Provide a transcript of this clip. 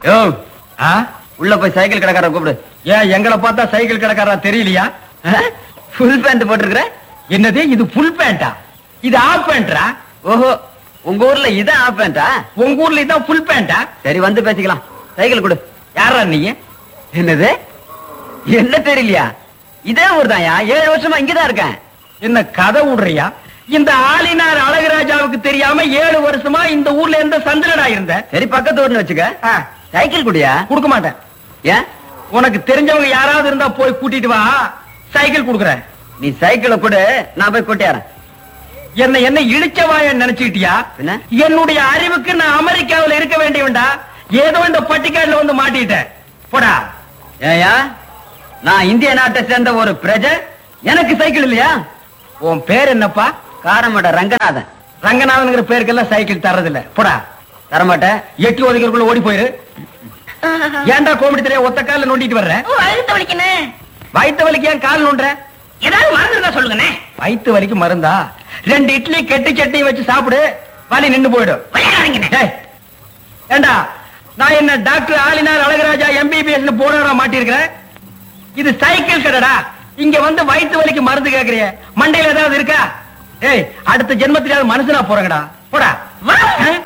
யோ ஆ உள்ள போய் சைக்கிள் கடைக்கார கூப்பிடு ஏன் எங்களை பார்த்தா சைக்கிள் கடைக்காரா தெரியலையா ஃபுல் பேண்ட் போட்டிருக்கிற என்னது இது ஃபுல் பேண்டா இது ஆஃப் பேண்டா ஓஹோ உங்க ஊர்ல இதான் ஆஃப் பேண்டா உங்க ஊர்ல இதான் ஃபுல் பேண்டா சரி வந்து பேசிக்கலாம் சைக்கிள் கொடு யாரா நீ என்னது என்ன தெரியலையா இதே ஊர் தான்யா ஏழு வருஷமா இங்கதான் இருக்கேன் என்ன கதை விடுறியா இந்த ஆளினார் அழகுராஜாவுக்கு தெரியாம ஏழு வருஷமா இந்த ஊர்ல எந்த சந்திரடா இருந்த சரி பக்கத்து ஊர்னு வச்சுக்க ஆ, சைக்கிள் குடியா கொடுக்க மாட்டேன் ஏன் உனக்கு தெரிஞ்சவங்க யாராவது இருந்தா போய் கூட்டிட்டு வா சைக்கிள் கொடுக்குறேன் நீ சைக்கிளை கொடு நான் போய் கொட்டியாரன் என்ன என்ன இழிச்சவாய நினைச்சுக்கிட்டியா என்ன? என்னுடைய அறிவுக்கு நான் அமெரிக்காவுல இருக்க வேண்டியவன்டா ஏதோ இந்த பட்டிக்காடுல வந்து மாட்டிட்டேன் போடா ஏயா நான் இந்திய நாட்டை சேர்ந்த ஒரு பிரஜை எனக்கு சைக்கிள் இல்லையா உன் பேர் என்னப்பா காரமட ரங்கநாதன் ரங்கநாதனுங்கிற பேருக்கெல்லாம் சைக்கிள் தர்றதில்ல போடா தரமாட்டேன் எட்டி ஒதுக்கிறதுக்குள்ள ஓடி போயிரு ஏன்டா கோமடி தெரிய ஒத்த கால்ல நோண்டிட்டு வர்ற அழுத்த வலிக்கண்ணே வயித்து வலிக்கு ஏன் கால் நோண்டுற ஏதாவது மருந்து இருந்தா சொல்லுங்கண்ணே வயித்து வலிக்கு மருந்தா ரெண்டு இட்லி கெட்டு சட்னி வச்சு சாப்பிடு வலி நின்னு போயிடும் விளையாடுறீங்கண்ணே டேய், ஏண்டா நான் என்ன டாக்டர் ஆலினார் அழகராஜா எம்பிபிஎஸ் போனவரா மாட்டிருக்கிறேன் இது சைக்கிள் கடைடா இங்க வந்து வயித்து வலிக்கு மருந்து கேக்குறிய மண்டையில ஏதாவது இருக்கா ஏய் அடுத்த ஜென்மத்திலாவது மனுஷனா போறங்கடா போடா வா. ஆ?